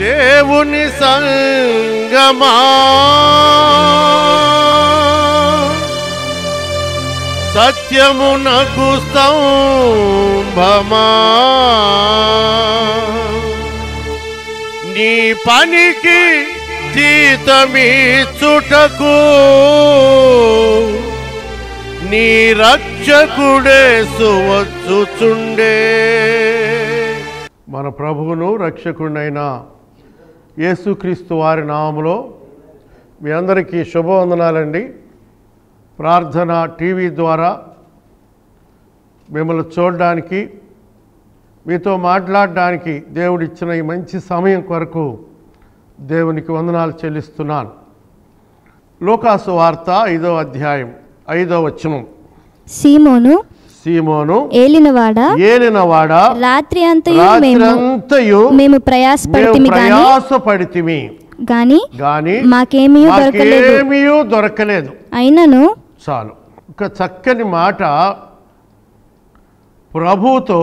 దేవుని సంగమా సత్యమునకు స్తంభమా నీ పనికి జీతమీచుటకు నీ రక్షకుడే సువచ్చుచుండే మన ప్రభువును రక్షకుడైన యేసుక్రీస్తు వారి నామములో మీ అందరికీ శుభవందనాలండి ప్రార్థన టీవీ ద్వారా మిమ్మల్ని చూడడానికి మీతో మాట్లాడడానికి దేవుడిచ్చిన ఈ మంచి సమయం కొరకు దేవునికి వందనాలు చెల్లిస్తున్నాను లోకాసు వార్త ఐదో అధ్యాయం ఐదో వచనం సీమోను సీమోను ఏలినవాడ ఏలినవాడ రాత్రి అంతయు మేము రాత్రంతయు మేము మేము ప్రయాసపడితిమి గాని ప్రయాసపడితిమి గాని గాని మాకేమీ దొరకలేదు మాకేమీ దొరకలేదు అయినను చాలు ఒక చక్కని మాట ప్రభువుతో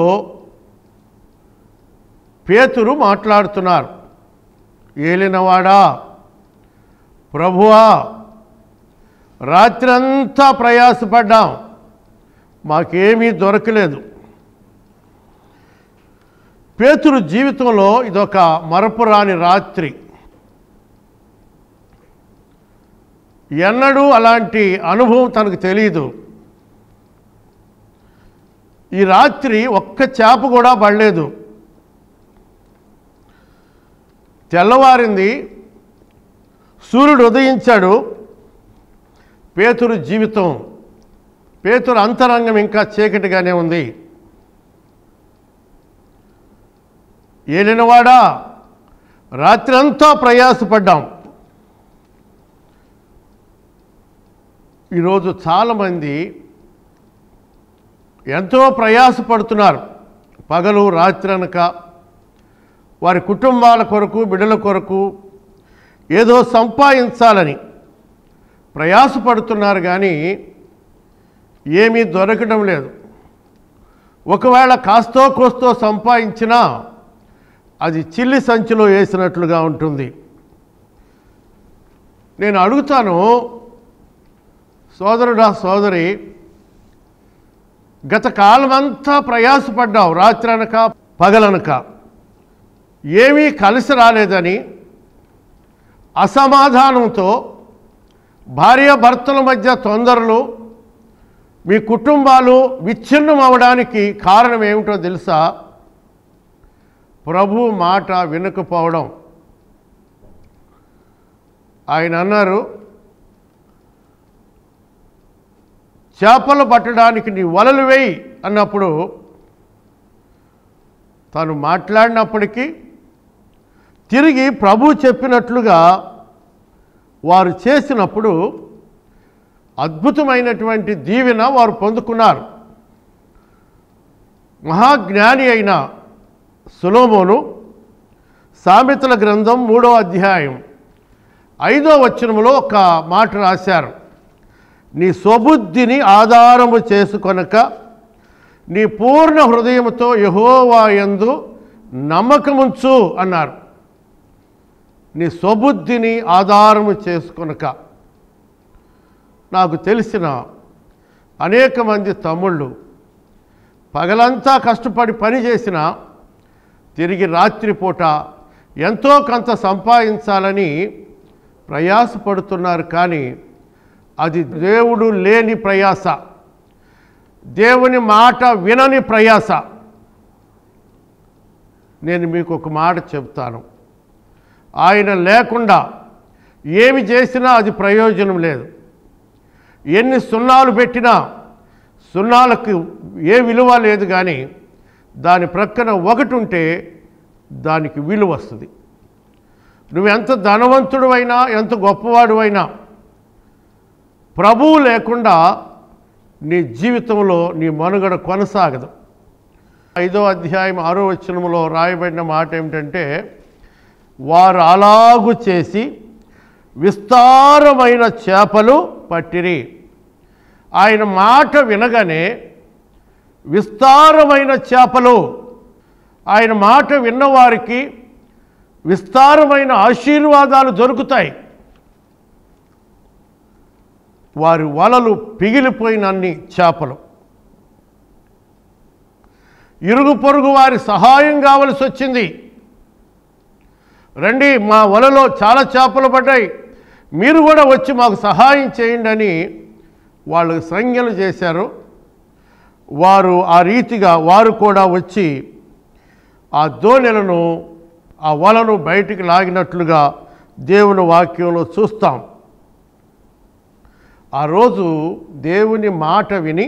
పేతురు మాట్లాడుతున్నారు ఏలినవాడా ప్రభువా రాత్రంతా ప్రయాసపడ్డాం మాకేమీ దొరకలేదు పేతురు జీవితంలో ఇదొక మరపురాని రాత్రి ఎన్నడూ అలాంటి అనుభవం తనకు తెలియదు ఈ రాత్రి ఒక్క చేప కూడా పడలేదు తెల్లవారింది సూర్యుడు ఉదయించాడు పేతురు జీవితం పేతురు అంతరంగం ఇంకా చీకటిగానే ఉంది ఏలినవాడా రాత్రంతా ప్రయాసపడ్డాం ఈరోజు చాలామంది ఎంతో ప్రయాసపడుతున్నారు పగలు రాత్రి అనక వారి కుటుంబాల కొరకు బిడ్డల కొరకు ఏదో సంపాదించాలని ప్రయాసపడుతున్నారు కానీ ఏమీ దొరకడం లేదు ఒకవేళ కాస్తో కోస్తో సంపాదించినా అది చిల్లి సంచిలో వేసినట్లుగా ఉంటుంది నేను అడుగుతాను సోదరుడా సోదరి గత కాలమంతా ప్రయాసపడ్డావు రాత్రి అనక పగలనక ఏమీ కలిసి రాలేదని అసమాధానంతో భార్య భర్తల మధ్య తొందరలు మీ కుటుంబాలు విచ్ఛిన్నం అవడానికి కారణం ఏమిటో తెలుసా ప్రభు మాట వినకపోవడం ఆయన అన్నారు చేపలు పట్టడానికి నీ వలలు వేయి అన్నప్పుడు తను మాట్లాడినప్పటికీ తిరిగి ప్రభు చెప్పినట్లుగా వారు చేసినప్పుడు అద్భుతమైనటువంటి దీవెన వారు పొందుకున్నారు మహాజ్ఞాని అయిన సులోమోను సామెతల గ్రంథం మూడో అధ్యాయం ఐదో వచనములో ఒక మాట రాశారు నీ స్వబుద్ధిని ఆధారము చేసుకొనక నీ పూర్ణ హృదయముతో యహోవాయందు నమ్మకముంచు అన్నారు నీ స్వబుద్ధిని ఆధారము చేసుకొనక నాకు తెలిసిన అనేక మంది తమ్ముళ్ళు పగలంతా కష్టపడి పని చేసిన తిరిగి రాత్రిపూట ఎంతో కొంత సంపాదించాలని ప్రయాసపడుతున్నారు కానీ అది దేవుడు లేని ప్రయాస దేవుని మాట వినని ప్రయాస నేను మీకు ఒక మాట చెప్తాను ఆయన లేకుండా ఏమి చేసినా అది ప్రయోజనం లేదు ఎన్ని సున్నాలు పెట్టినా సున్నాలకు ఏ విలువ లేదు కానీ దాని ప్రక్కన ఒకటి ఉంటే దానికి విలువ వస్తుంది నువ్వు ఎంత ధనవంతుడు అయినా ఎంత గొప్పవాడు అయినా ప్రభువు లేకుండా నీ జీవితంలో నీ మనుగడ కొనసాగదు ఐదో అధ్యాయం ఆరో వచనములో రాయబడిన మాట ఏమిటంటే వారు అలాగు చేసి విస్తారమైన చేపలు పట్టిరి ఆయన మాట వినగానే విస్తారమైన చేపలు ఆయన మాట విన్నవారికి విస్తారమైన ఆశీర్వాదాలు దొరుకుతాయి వారి వలలు పిగిలిపోయినన్ని చేపలు ఇరుగు పొరుగు వారి సహాయం కావలసి వచ్చింది రండి మా వలలో చాలా చేపలు పడ్డాయి మీరు కూడా వచ్చి మాకు సహాయం చేయండి అని వాళ్ళు సంజ్ఞలు చేశారు వారు ఆ రీతిగా వారు కూడా వచ్చి ఆ దోణెలను ఆ వలను బయటికి లాగినట్లుగా దేవుని వాక్యంలో చూస్తాం ఆ రోజు దేవుని మాట విని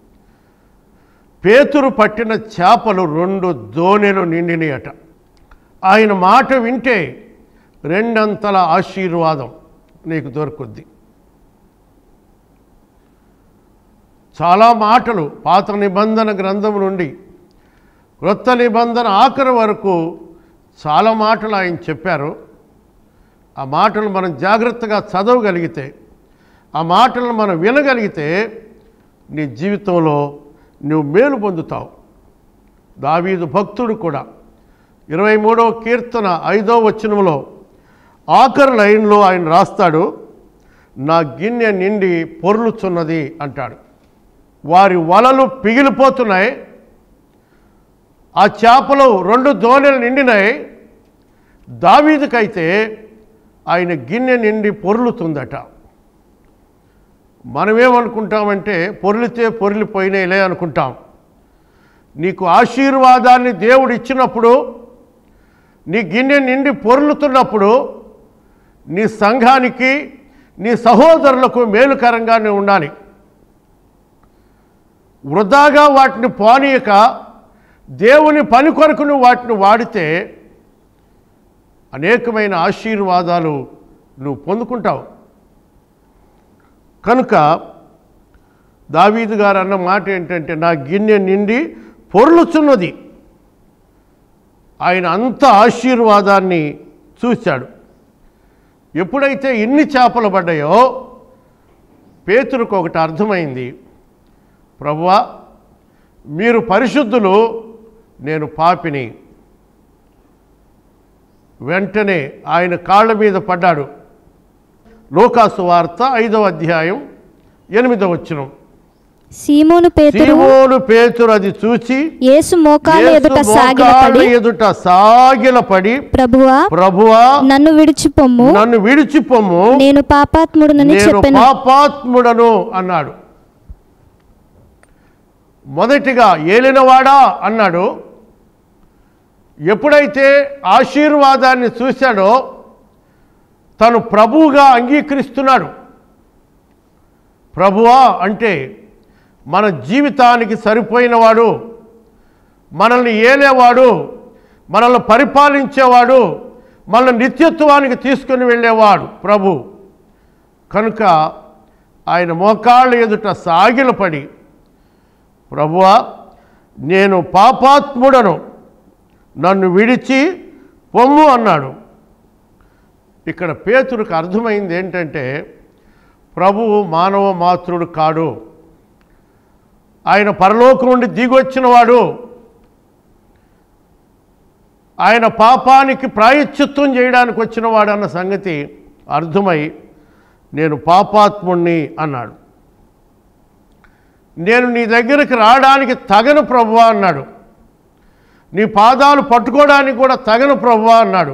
పేతురు పట్టిన చేపలు రెండు దోణెలు నిండినయట ఆయన మాట వింటే రెండంతల ఆశీర్వాదం నీకు దొరుకుద్ది చాలా మాటలు పాత నిబంధన గ్రంథం నుండి క్రొత్త నిబంధన ఆఖరి వరకు చాలా మాటలు ఆయన చెప్పారు ఆ మాటలు మనం జాగ్రత్తగా చదవగలిగితే ఆ మాటలను మనం వినగలిగితే నీ జీవితంలో నువ్వు మేలు పొందుతావు దావీదు భక్తుడు కూడా ఇరవై మూడవ కీర్తన ఐదో వచనంలో ఆఖరి లైన్లో ఆయన రాస్తాడు నా గిన్నె నిండి పొర్లుచున్నది అంటాడు వారి వలలు పిగిలిపోతున్నాయి ఆ చేపలు రెండు దోణెలు నిండినాయి దావీదుకైతే ఆయన గిన్నె నిండి పొర్లుతుందట మనమేమనుకుంటామంటే పొర్లితే పొర్లిపోయినాయిలే అనుకుంటాం నీకు ఆశీర్వాదాన్ని దేవుడు ఇచ్చినప్పుడు నీ గిన్నె నిండి పొర్లుతున్నప్పుడు నీ సంఘానికి నీ సహోదరులకు మేలుకరంగానే ఉండాలి వృధాగా వాటిని పోనీయక దేవుని పని కొరకు నువ్వు వాటిని వాడితే అనేకమైన ఆశీర్వాదాలు నువ్వు పొందుకుంటావు కనుక దావీదు గారు అన్న మాట ఏంటంటే నా గిన్నె నిండి పొర్లుచున్నది ఆయన అంత ఆశీర్వాదాన్ని చూశాడు ఎప్పుడైతే ఇన్ని చేపలు పడ్డాయో పేతురుకు ఒకటి అర్థమైంది ప్రభువా మీరు పరిశుద్ధులు నేను పాపిని వెంటనే ఆయన కాళ్ళ మీద పడ్డాడు లోకాసు వార్త ఐదవ అధ్యాయం ఎనిమిదవ వచనం సీమోను పేతురు సీమోను పేతురు అది చూచి యేసు మోకాలు యేసు ఎదుట మోకాళ్ళ సాగిలపడి ఎదుట సాగిలపడి ప్రభువా ప్రభువా నన్ను విడిచిపొమ్ము నన్ను విడిచిపోము నేను పాపాత్ముడునని నేను చెప్పాను పాపాత్ముడను అన్నాడు మొదటిగా ఏలినవాడా అన్నాడు ఎప్పుడైతే ఆశీర్వాదాన్ని చూశాడో తను ప్రభువుగా అంగీకరిస్తున్నాడు ప్రభువా అంటే మన జీవితానికి సరిపోయినవాడు మనల్ని ఏలేవాడు మనల్ని పరిపాలించేవాడు మనల్ని నిత్యత్వానికి తీసుకుని వెళ్ళేవాడు ప్రభు కనుక ఆయన మోకాళ్ళ ఎదుట సాగిలపడి ప్రభువా నేను పాపాత్ముడను నన్ను విడిచి పొమ్ము అన్నాడు ఇక్కడ పేతురికి అర్థమైంది ఏంటంటే ప్రభువు మానవ మాతృడు కాడు ఆయన పరలోకం నుండి దిగొచ్చినవాడు ఆయన పాపానికి ప్రాయశ్చిత్తం చేయడానికి వచ్చినవాడు అన్న సంగతి అర్థమై నేను పాపాత్ముణ్ణి అన్నాడు నేను నీ దగ్గరికి రావడానికి తగను ప్రభువా అన్నాడు నీ పాదాలు పట్టుకోవడానికి కూడా తగను ప్రభువా అన్నాడు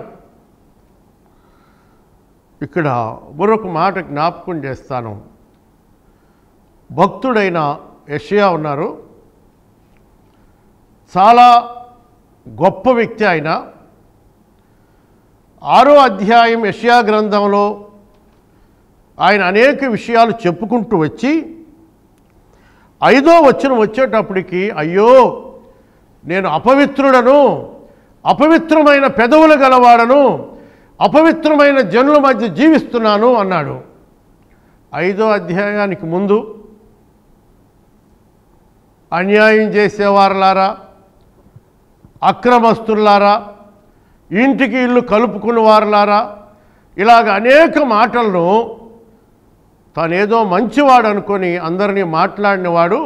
ఇక్కడ మరొక మాట జ్ఞాపకం చేస్తాను భక్తుడైన యషయా ఉన్నారు చాలా గొప్ప వ్యక్తి ఆయన ఆరో అధ్యాయం యషయా గ్రంథంలో ఆయన అనేక విషయాలు చెప్పుకుంటూ వచ్చి ఐదో వచనం వచ్చేటప్పటికి అయ్యో నేను అపవిత్రుడను అపవిత్రమైన పెదవులు గలవాడను అపవిత్రమైన జనుల మధ్య జీవిస్తున్నాను అన్నాడు ఐదో అధ్యాయానికి ముందు అన్యాయం చేసేవారులారా అక్రమస్తులారా ఇంటికి ఇల్లు కలుపుకున్న వారులారా ఇలాగ అనేక మాటలను తానేదో మంచివాడు అనుకొని అందరినీ మాట్లాడినవాడు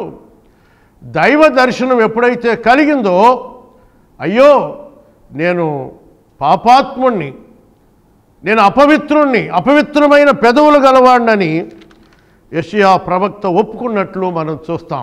దైవ దర్శనం ఎప్పుడైతే కలిగిందో అయ్యో నేను పాపాత్ముణ్ణి నేను అపవిత్రుణ్ణి అపవిత్రమైన పెదవులు గలవాడినని యషియా ప్రవక్త ఒప్పుకున్నట్లు మనం చూస్తాం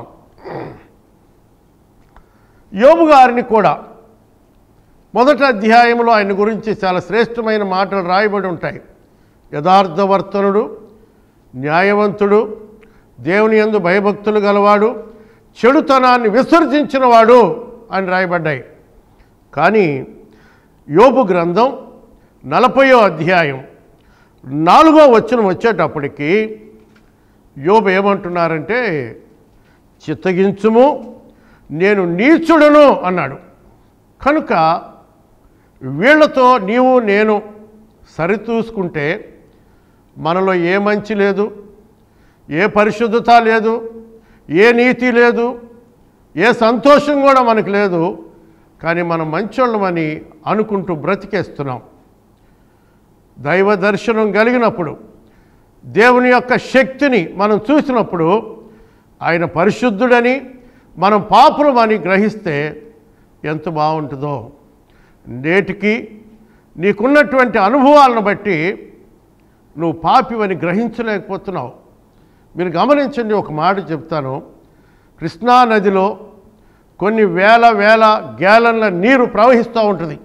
యోబు గారిని కూడా మొదటి అధ్యాయంలో ఆయన గురించి చాలా శ్రేష్టమైన మాటలు రాయబడి ఉంటాయి యథార్థవర్తనుడు న్యాయవంతుడు దేవుని యందు భయభక్తులు గలవాడు చెడుతనాన్ని విసర్జించినవాడు అని రాయబడ్డాయి కానీ యోబు గ్రంథం నలభయో అధ్యాయం నాలుగో వచనం వచ్చేటప్పటికి యోబు ఏమంటున్నారంటే చిత్తగించుము నేను నీచుడను అన్నాడు కనుక వీళ్ళతో నీవు నేను సరిచూసుకుంటే మనలో ఏ మంచి లేదు ఏ పరిశుద్ధత లేదు ఏ నీతి లేదు ఏ సంతోషం కూడా మనకు లేదు కానీ మనం మంచోళ్ళమని అనుకుంటూ బ్రతికేస్తున్నాం దైవ దర్శనం కలిగినప్పుడు దేవుని యొక్క శక్తిని మనం చూసినప్పుడు ఆయన పరిశుద్ధుడని మనం పాపులమని గ్రహిస్తే ఎంత బాగుంటుందో నేటికి నీకున్నటువంటి అనుభవాలను బట్టి నువ్వు పాపివని గ్రహించలేకపోతున్నావు మీరు గమనించండి ఒక మాట చెప్తాను కృష్ణా నదిలో కొన్ని వేల వేల గ్యాలన్ల నీరు ప్రవహిస్తూ ఉంటుంది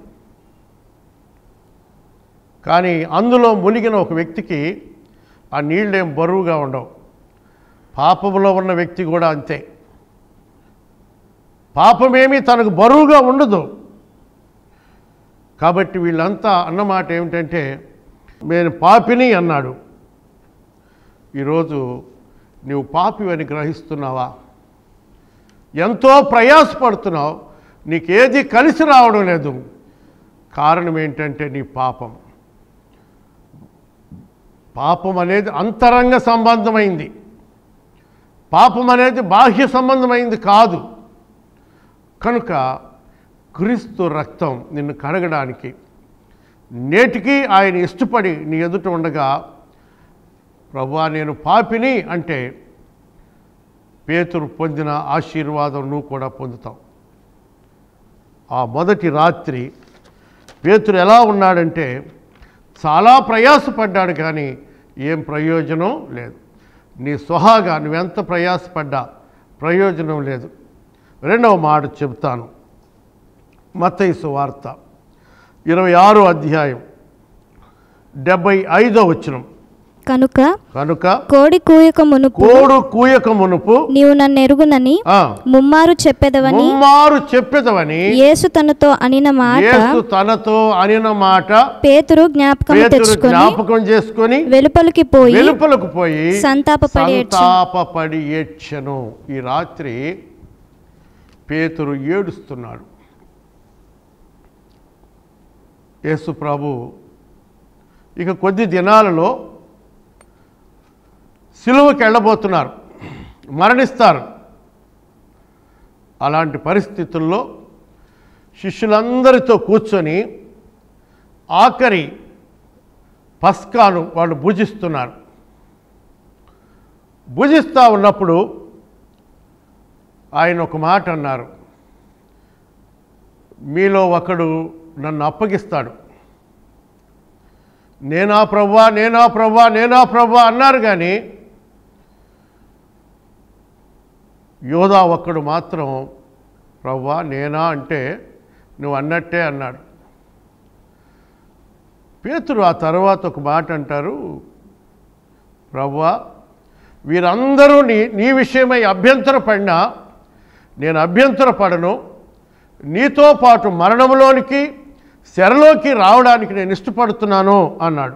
కానీ అందులో మునిగిన ఒక వ్యక్తికి ఆ నీళ్ళేం బరువుగా ఉండవు పాపంలో ఉన్న వ్యక్తి కూడా అంతే పాపమేమీ తనకు బరువుగా ఉండదు కాబట్టి వీళ్ళంతా అన్నమాట ఏమిటంటే నేను పాపిని అన్నాడు ఈరోజు నువ్వు పాపివని గ్రహిస్తున్నావా ఎంతో ప్రయాసపడుతున్నావు నీకేది కలిసి రావడం లేదు కారణం ఏంటంటే నీ పాపం పాపం అనేది అంతరంగ సంబంధమైంది పాపం అనేది బాహ్య సంబంధమైంది కాదు కనుక క్రీస్తు రక్తం నిన్ను కడగడానికి నేటికి ఆయన ఇష్టపడి నీ ఎదుట ఉండగా ప్రభువా నేను పాపిని అంటే పేతురు పొందిన ఆశీర్వాదం నువ్వు కూడా పొందుతావు ఆ మొదటి రాత్రి పేతురు ఎలా ఉన్నాడంటే చాలా ప్రయాసపడ్డాడు కానీ ఏం ప్రయోజనం లేదు నీ స్వహాగా నువ్వెంత ప్రయాసపడ్డా ప్రయోజనం లేదు రెండవ మాట చెబుతాను మత్తయి వార్త ఇరవై ఆరో అధ్యాయం డెబ్బై ఐదో వచనం కనుక కనుక కోడి కూయక మునుపు కోడు కూయక మునుపు నీవు నన్ను ఎరుగునని ఆ, ముమ్మారు చెప్పెదవని ముమ్మారు చెప్పెదవని యేసు తనతో అనిన మాట యేసు తనతో అనిన మాట పేతురు జ్ఞాపకం పేతురు తెచ్చుకొని జ్ఞాపకం చేసుకొని వెలుపలికి పోయి వెలుపలకు పోయి సంతాపపడి ఏడ్చెను. సంతాపపడి ఏడ్చెను ఈ రాత్రి పేతురు ఏడుస్తున్నాడు యేసు ప్రభు ఇక కొద్ది దినాలలో సిలువకి వెళ్ళబోతున్నారు మరణిస్తారు అలాంటి పరిస్థితుల్లో శిష్యులందరితో కూర్చొని ఆఖరి పస్కాను వాళ్ళు భుజిస్తున్నారు భుజిస్తూ ఉన్నప్పుడు ఆయన ఒక మాట అన్నారు మీలో ఒకడు నన్ను అప్పగిస్తాడు నేనా ప్రవ్వా నేనా ప్రవ్వా నేనా ప్రవ్వా అన్నారు కానీ యోధా ఒక్కడు మాత్రం ప్రవ్వా నేనా అంటే నువ్వు అన్నట్టే అన్నాడు పేతురు ఆ తర్వాత ఒక మాట అంటారు ప్రవ్వా వీరందరూ నీ నీ విషయమై అభ్యంతరపడినా నేను అభ్యంతరపడను నీతో పాటు మరణంలోనికి శరలోకి రావడానికి నేను ఇష్టపడుతున్నాను అన్నాడు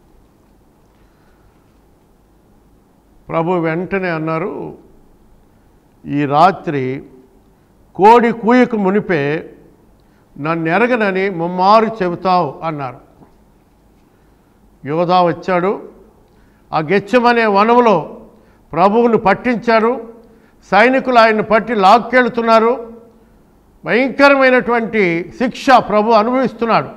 ప్రభు వెంటనే అన్నారు ఈ రాత్రి కోడి కూయకు మునిపే నన్ను ఎరగనని ముమ్మారు చెబుతావు అన్నారు యోధా వచ్చాడు ఆ గెచ్చమనే వనములో ప్రభువును పట్టించారు సైనికులు ఆయన్ని పట్టి లాక్కెళ్తున్నారు భయంకరమైనటువంటి శిక్ష ప్రభు అనుభవిస్తున్నాడు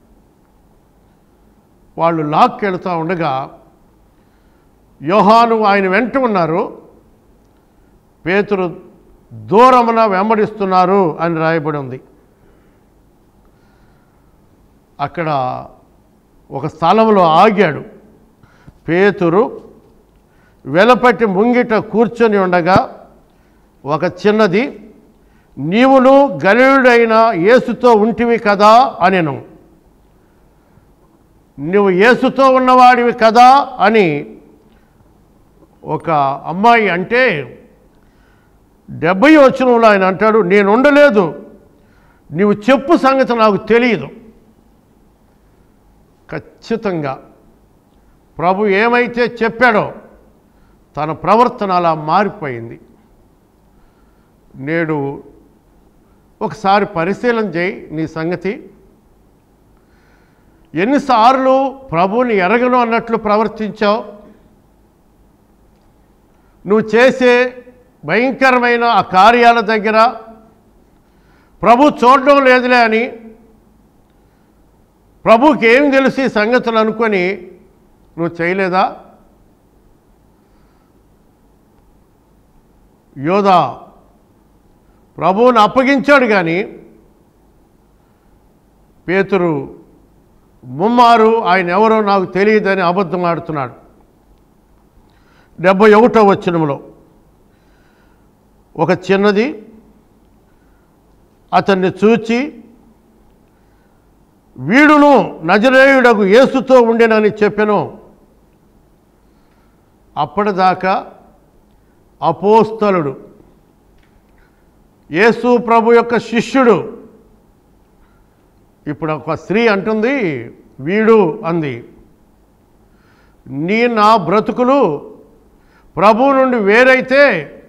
వాళ్ళు లాక్కెళ్తూ ఉండగా యోహాను ఆయన వెంట ఉన్నారు పేతురు దూరమున వెంబడిస్తున్నారు అని రాయబడి ఉంది అక్కడ ఒక స్థలంలో ఆగాడు పేతురు వెలపట్టి ముంగిట కూర్చొని ఉండగా ఒక చిన్నది నీవును గలీయుడైన యేసుతో ఉంటివి కదా అనెను నువ్వు యేసుతో ఉన్నవాడివి కదా అని ఒక అమ్మాయి అంటే డెబ్బై వచనంలో ఆయన అంటాడు నేను ఉండలేదు నీవు చెప్పు సంగతి నాకు తెలియదు ఖచ్చితంగా ప్రభు ఏమైతే చెప్పాడో తన ప్రవర్తన అలా మారిపోయింది నేడు ఒకసారి పరిశీలన చేయి నీ సంగతి ఎన్నిసార్లు ప్రభువుని ఎరగను అన్నట్లు ప్రవర్తించావు నువ్వు చేసే భయంకరమైన ఆ కార్యాల దగ్గర ప్రభు చూడడం లేదులే అని ప్రభుకి ఏం తెలుసు ఈ సంగతులు అనుకొని నువ్వు చేయలేదా యోధా ప్రభువుని అప్పగించాడు కానీ పేతురు ముమ్మారు ఆయన ఎవరో నాకు తెలియదని అబద్ధం ఆడుతున్నాడు డెబ్బై ఒకటో వచ్చినములో ఒక చిన్నది అతన్ని చూచి వీడును నజరేయుడకు యేసుతో ఉండెనని చెప్పెను అప్పటిదాకా అపోస్తలుడు యేసు ప్రభు యొక్క శిష్యుడు ఇప్పుడు ఒక స్త్రీ అంటుంది వీడు అంది నీ నా బ్రతుకులు ప్రభు నుండి వేరైతే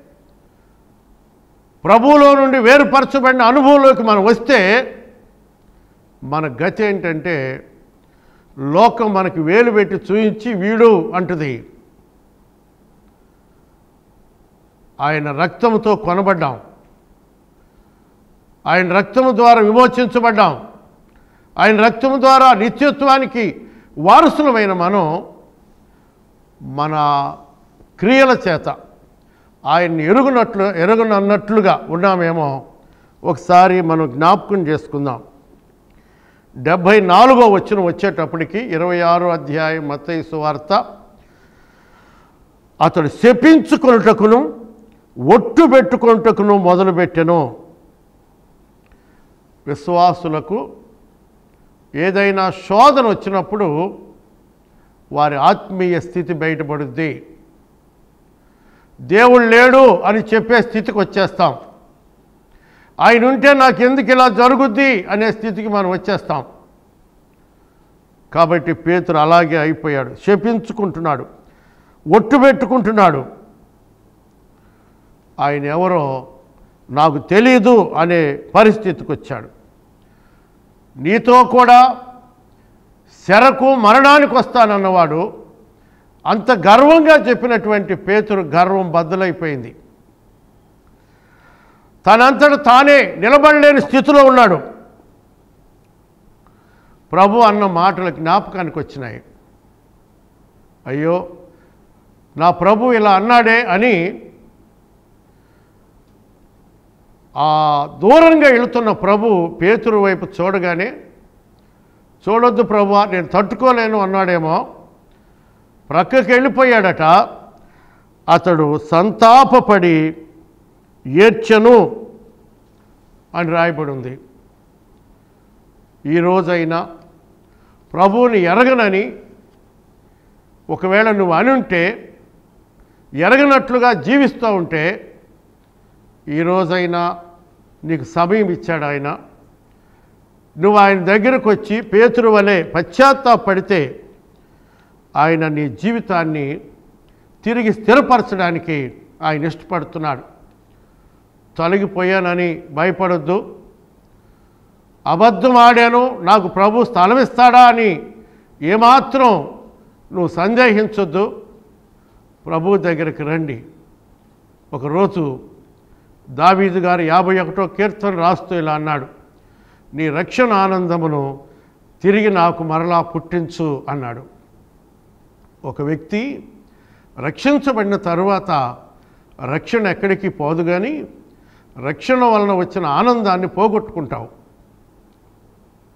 ప్రభువులో నుండి వేరుపరచబడిన అనుభవంలోకి మనం వస్తే మన గతి ఏంటంటే లోకం మనకి వేలు పెట్టి చూయించి వీడు అంటుంది ఆయన రక్తముతో కొనబడ్డాం ఆయన రక్తము ద్వారా విమోచించబడ్డాం ఆయన రక్తము ద్వారా నిత్యత్వానికి వారసులమైన మనం మన క్రియల చేత ఆయన్ని ఎరుగునట్లు ఎరుగునన్నట్లుగా ఉన్నామేమో ఒకసారి మనం జ్ఞాపకం చేసుకుందాం డెబ్భై నాలుగో వచ్చిన వచ్చేటప్పటికి ఇరవై ఆరో అధ్యాయం మత్తయి సువార్త అతడు శపించుకొనుటకును ఒట్టు పెట్టుకొనుటకును మొదలుపెట్టెను విశ్వాసులకు ఏదైనా శోధన వచ్చినప్పుడు వారి ఆత్మీయ స్థితి బయటపడుద్ది దేవుడు లేడు అని చెప్పే స్థితికి వచ్చేస్తాం ఆయన ఉంటే నాకు ఎందుకు ఇలా జరుగుద్ది అనే స్థితికి మనం వచ్చేస్తాం కాబట్టి పేతురు అలాగే అయిపోయాడు శపించుకుంటున్నాడు ఒట్టు పెట్టుకుంటున్నాడు ఆయన ఎవరో నాకు తెలీదు అనే పరిస్థితికి వచ్చాడు నీతో కూడా శరకు మరణానికి వస్తానన్నవాడు అంత గర్వంగా చెప్పినటువంటి పేతురు గర్వం బద్దలైపోయింది తనంతట తానే నిలబడలేని స్థితిలో ఉన్నాడు ప్రభు అన్న మాటలు జ్ఞాపకానికి వచ్చినాయి అయ్యో నా ప్రభు ఇలా అన్నాడే అని ఆ దూరంగా వెళుతున్న ప్రభు పేతురు వైపు చూడగానే చూడొద్దు ప్రభు నేను తట్టుకోలేను అన్నాడేమో ప్రక్కకి వెళ్ళిపోయాడట అతడు సంతాపపడి ఏడ్చెను అని రాయబడి ఉంది ఈ రోజైనా ప్రభువుని ఎరగనని ఒకవేళ నువ్వు అని ఉంటే ఎరగనట్లుగా జీవిస్తూ ఉంటే ఈ రోజైనా నీకు సమయం ఇచ్చాడు ఆయన నువ్వు ఆయన దగ్గరకు వచ్చి పేతురు వలె పశ్చాత్తాపడితే ఆయన నీ జీవితాన్ని తిరిగి స్థిరపరచడానికి ఆయన ఇష్టపడుతున్నాడు తొలగిపోయానని భయపడొద్దు అబద్ధం ఆడాను నాకు ప్రభు స్థలం ఇస్తాడా అని ఏమాత్రం నువ్వు సందేహించొద్దు ప్రభు దగ్గరికి రండి ఒకరోజు దావీదు గారు యాభై ఒకటో కీర్తన రాస్తూ ఇలా అన్నాడు నీ రక్షణ ఆనందమును తిరిగి నాకు మరలా పుట్టించు అన్నాడు ఒక వ్యక్తి రక్షించబడిన తరువాత రక్షణ ఎక్కడికి పోదు కానీ రక్షణ వలన వచ్చిన ఆనందాన్ని పోగొట్టుకుంటావు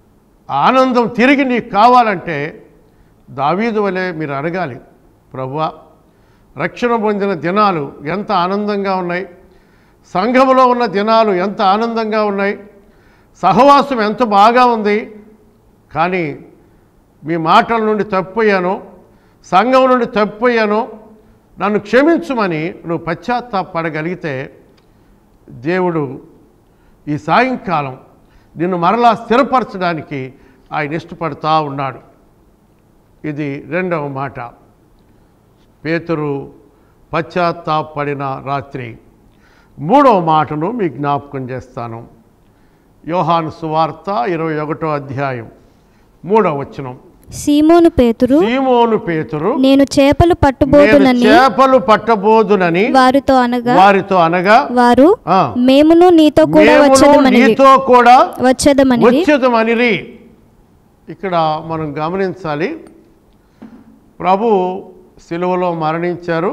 ఆనందం తిరిగి నీకు కావాలంటే దావీదు వలె మీరు అడగాలి ప్రభువా రక్షణ పొందిన దినాలు ఎంత ఆనందంగా ఉన్నాయి సంఘములో ఉన్న దినాలు ఎంత ఆనందంగా ఉన్నాయి సహవాసం ఎంత బాగా ఉంది కానీ మీ మాటల నుండి తప్పిపోయాను సంఘం నుండి తప్పిపోయాను నన్ను క్షమించుమని నువ్వు పశ్చాత్తాపడగలిగితే దేవుడు ఈ సాయంకాలం నిన్ను మరలా స్థిరపరచడానికి ఆయన ఇష్టపడతా ఉన్నాడు ఇది రెండవ మాట పేతురు పశ్చాత్తాపడిన రాత్రి మూడవ మాటను మీకు జ్ఞాపకం చేస్తాను యోహాను సువార్త ఇరవై ఒకటో అధ్యాయం మూడవ వచనం సీమోను పేతురు సీమోను పేతురు నేను చేపలు నేను పట్టుబోదునని చేపలు పట్టబోదునని వారితో అనగా వారితో అనగా వారు ఆ, మేమును నీతో కూడా మేమును వచ్చదమని నీతో కూడా వచ్చదమని వచ్చేదమనిరి ఇక్కడ మనం గమనించాలి ప్రభు సిలువలో మరణించారు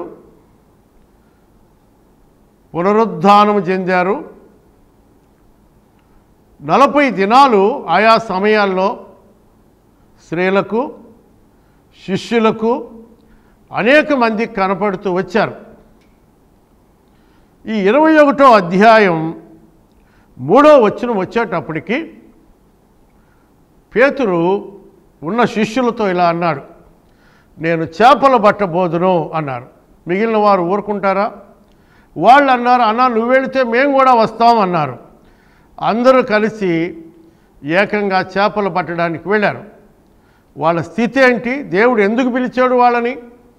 పునరుద్ధానం చెందారు నలభై దినాలు ఆయా సమయాల్లో స్త్రీలకు శిష్యులకు అనేక మంది కనపడుతూ వచ్చారు ఈ ఇరవై ఒకటో అధ్యాయం మూడో వచ్చిన వచ్చేటప్పటికి పేతురు ఉన్న శిష్యులతో ఇలా అన్నాడు నేను చేపల పట్టబోదును అన్నారు మిగిలిన వారు ఊరుకుంటారా వాళ్ళు అన్నారు అన్న నువ్వు వెళితే మేము కూడా వస్తాం అన్నారు అందరూ కలిసి ఏకంగా చేపలు పట్టడానికి వెళ్ళారు వాళ్ళ స్థితి ఏంటి దేవుడు ఎందుకు పిలిచాడు వాళ్ళని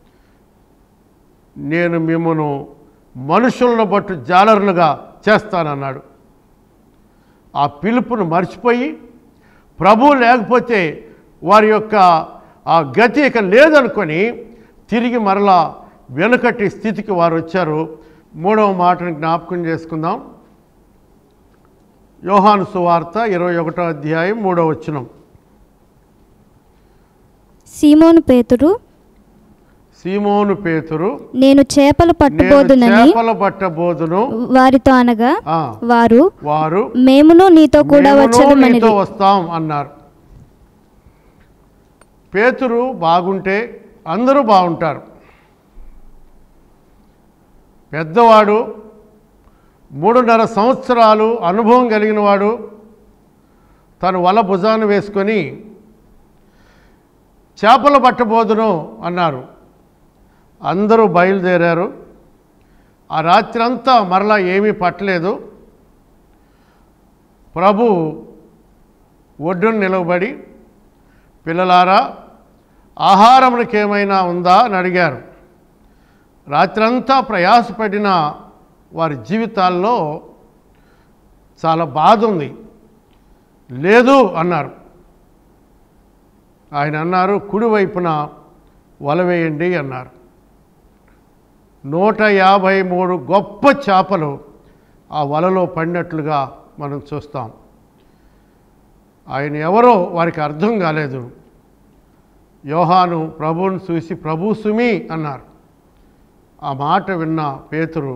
నేను మిమ్మను మనుషులను బట్టు జాలరులుగా చేస్తానన్నాడు ఆ పిలుపును మర్చిపోయి ప్రభు లేకపోతే వారి యొక్క ఆ గతి ఇక లేదనుకొని తిరిగి మరలా వెనుకటి స్థితికి వారు వచ్చారు మూడవ మాటను జ్ఞాపకం చేసుకుందాం యోహాను సువార్త ఇరవై ఒకటో అధ్యాయం మూడవ వచనం సీమోను పేతురు సీమోను పేతురు నేను చేపలు నేను పట్టుబోదునని చేపల పట్టబోదును వారితో అనగా ఆ, వారు వారు మేమును నీతో కూడా "మేమును వచ్చదమని నీతో వస్తాం అన్నారు పేతురు బాగుంటే అందరూ బాగుంటారు పెద్దవాడు మూడున్నర సంవత్సరాలు అనుభవం కలిగిన వాడు తను వల భుజాన్ని వేసుకొని చేపలు పట్టబోదును అన్నారు అందరూ బయలుదేరారు ఆ రాత్రి అంతా మరలా ఏమీ పట్టలేదు ప్రభు ఒడ్డున నిలవబడి పిల్లలారా ఆహారమునికి ఏమైనా ఉందా అని అడిగారు రాత్రంతా ప్రయాసపడిన వారి జీవితాల్లో చాలా బాధ ఉంది లేదు అన్నారు ఆయన అన్నారు కుడివైపున వల వేయండి అన్నారు నూట యాభై మూడు గొప్ప చేపలు ఆ వలలో పడినట్లుగా మనం చూస్తాం ఆయన ఎవరో వారికి అర్థం కాలేదు యోహాను ప్రభువుని చూసి ప్రభు సుమి అన్నారు ఆ మాట విన్న పేతురు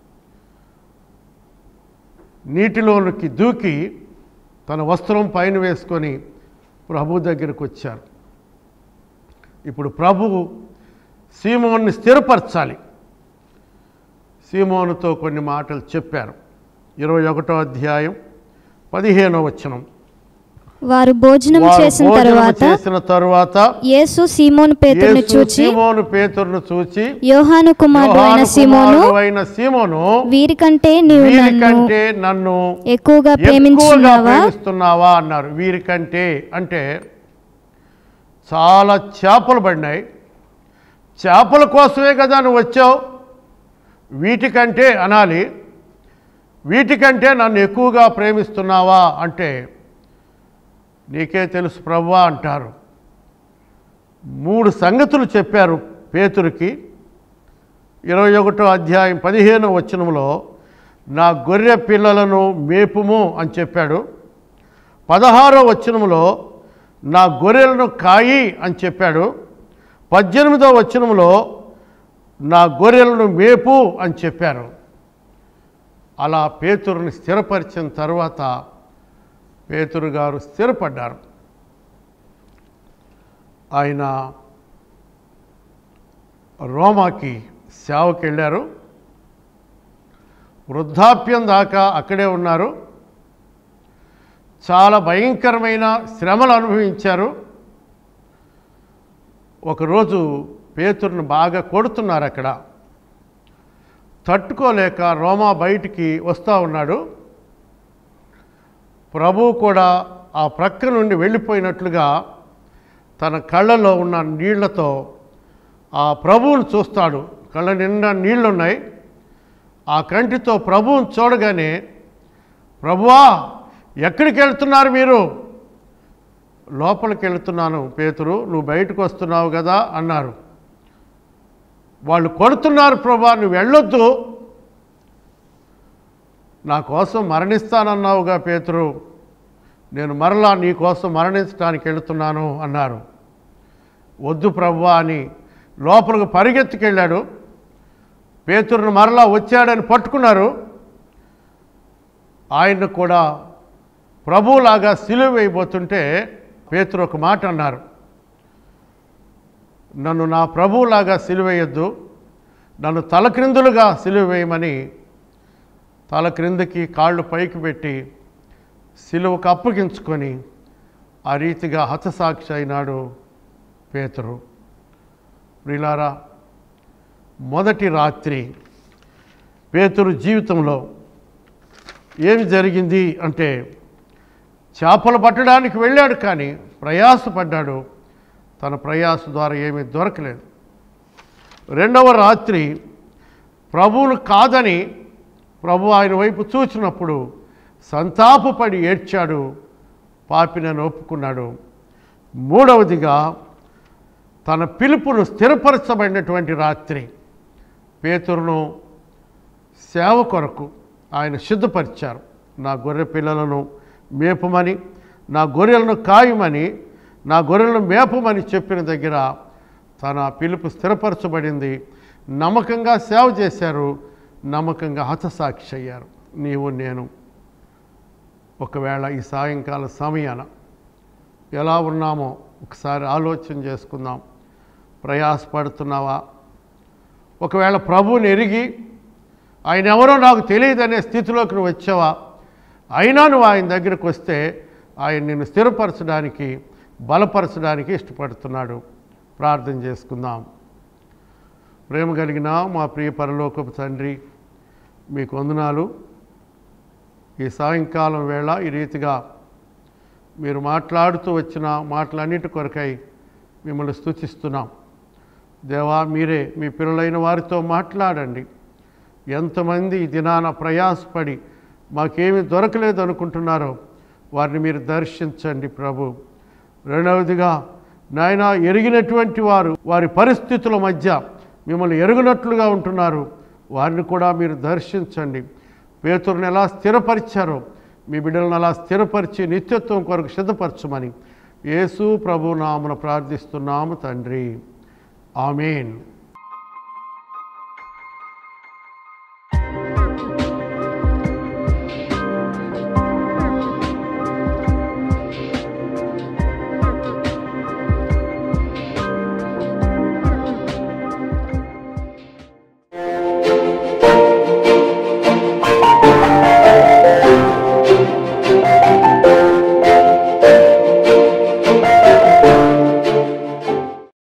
నీటిలోనికి దూకి తన వస్త్రం పైన వేసుకొని ప్రభు దగ్గరికి వచ్చారు ఇప్పుడు ప్రభువు సీమోన్ని స్థిరపరచాలి సీమోనుతో కొన్ని మాటలు చెప్పారు ఇరవై ఒకటో అధ్యాయం పదిహేనో వచనం వారు భోజనం వారు చేసిన భోజనం తరువాత చేసిన తరువాత యేసు సీమోను పేతురుని యేసు చూచి సీమోను పేతురును చూచి యోహాను కుమారుడు అయిన యోహాను సీమోను కుమారుడు అయిన సీమోను వీరికంటే నీవు నన్ను వీరికంటే నన్ను ఎక్కువగా ఎక్కువగా ప్రేమించున్నావా ప్రేమిస్తున్నావా అన్నారు వీరికంటే అంటే చాలా చేపలు పడినాయి చేపల కోసమే కదా నువ్వు వచ్చావు వీటికంటే అనాలి వీటికంటే నన్ను ఎక్కువగా ప్రేమిస్తున్నావా అంటే నీకే తెలుసు ప్రవ్వా అంటారు మూడు సంగతులు చెప్పారు పేతురికి ఇరవై ఒకటో అధ్యాయం పదిహేను వచనంలో నా గొర్రె పిల్లలను మేపుము అని చెప్పాడు పదహారో వచనంలో నా గొర్రెలను కాయి అని చెప్పాడు పద్దెనిమిదో వచనంలో నా గొర్రెలను మేపు అని చెప్పారు అలా పేతురుని స్థిరపరిచిన తర్వాత పేతురు గారు స్థిరపడ్డారు ఆయన రోమాకి సేవకి వెళ్ళారు వృద్ధాప్యం దాకా అక్కడే ఉన్నారు చాలా భయంకరమైన శ్రమలు అనుభవించారు ఒకరోజు పేతురుని బాగా కొడుతున్నారు అక్కడ తట్టుకోలేక రోమా బయటికి వస్తూ ఉన్నాడు ప్రభువు కూడా ఆ ప్రక్క నుండి వెళ్ళిపోయినట్లుగా తన కళ్ళలో ఉన్న నీళ్లతో ఆ ప్రభువును చూస్తాడు కళ్ళ నిండా నీళ్లున్నాయి ఆ కంటితో ప్రభువును చూడగానే ప్రభువా ఎక్కడికి వెళ్తున్నారు మీరు లోపలికి వెళ్తున్నాను పేతురు నువ్వు బయటకు వస్తున్నావు కదా అన్నారు వాళ్ళు కొడుతున్నారు ప్రభా నువ్వు వెళ్ళొద్దు నా కోసం మరణిస్తానన్నావుగా పేతురు నేను మరలా నీ కోసం మరణించడానికి వెళుతున్నాను అన్నారు వద్దు ప్రభువా అని లోపలికి పరిగెత్తుకెళ్ళాడు పేతురును మరలా వచ్చాడని పట్టుకున్నారు ఆయన కూడా ప్రభువులాగా సిలువ వేయబోతుంటే పేతురు ఒక మాట అన్నారు నన్ను నా ప్రభువులాగా సిలువేయొద్దు నన్ను తలక్రిందులుగా సిలువ వేయమని తల క్రిందకి కాళ్ళు పైకి పెట్టి సిలువకు అప్పగించుకొని ఆ రీతిగా హతసాక్షి అయినాడు పేతురు ప్రిలారా మొదటి రాత్రి పేతురు జీవితంలో ఏమి జరిగింది అంటే చేపలు పట్టడానికి వెళ్ళాడు కానీ ప్రయాసపడ్డాడు తన ప్రయాస ద్వారా ఏమీ దొరకలేదు రెండవ రాత్రి ప్రభువును కాదని ప్రభు ఆయన వైపు చూచినప్పుడు సంతాపపడి ఏడ్చాడు పాపినని ఒప్పుకున్నాడు మూడవదిగా తన పిలుపును స్థిరపరచబడినటువంటి రాత్రి పేతురును సేవ కొరకు ఆయన సిద్ధపరిచారు నా గొర్రె పిల్లలను మేపమని నా గొర్రెలను కాయమని నా గొర్రెలను మేపమని చెప్పిన దగ్గర తన పిలుపు స్థిరపరచబడింది నమ్మకంగా సేవ చేశారు నమ్మకంగా హతసాక్షి అయ్యారు నీవు నేను ఒకవేళ ఈ సాయంకాల సమయాన ఎలా ఉన్నామో ఒకసారి ఆలోచన చేసుకుందాం ప్రయాసపడుతున్నావా ఒకవేళ ప్రభువుని ఎరిగి ఆయన ఎవరో నాకు తెలియదనే స్థితిలోకి నువ్వు వచ్చావా అయినా నువ్వు ఆయన దగ్గరకు వస్తే ఆయన నిన్ను స్థిరపరచడానికి బలపరచడానికి ఇష్టపడుతున్నాడు ప్రార్థన చేసుకుందాం ప్రేమ కలిగిన మా ప్రియ పరలోకపు తండ్రి మీకు వందనాలు ఈ సాయంకాలం వేళ ఈ రీతిగా మీరు మాట్లాడుతూ వచ్చిన మాటలన్నిటి కొరకై మిమ్మల్ని స్తుతిస్తున్నాం దేవా మీరే మీ పిల్లలైన వారితో మాట్లాడండి ఎంతమంది ఈ దినాన ప్రయాసపడి మాకేమీ దొరకలేదు అనుకుంటున్నారో వారిని మీరు దర్శించండి ప్రభు రెండవదిగా నాయన ఎరిగినటువంటి వారు వారి పరిస్థితుల మధ్య మిమ్మల్ని ఎరుగునట్లుగా ఉంటున్నారు వారిని కూడా మీరు దర్శించండి పేతురుని ఎలా స్థిరపరిచారో మీ బిడ్డలను అలా స్థిరపరిచి నిత్యత్వం కొరకు సిద్ధపరచమని యేసు ప్రభు నామను ప్రార్థిస్తున్నాము తండ్రి ఆమెన్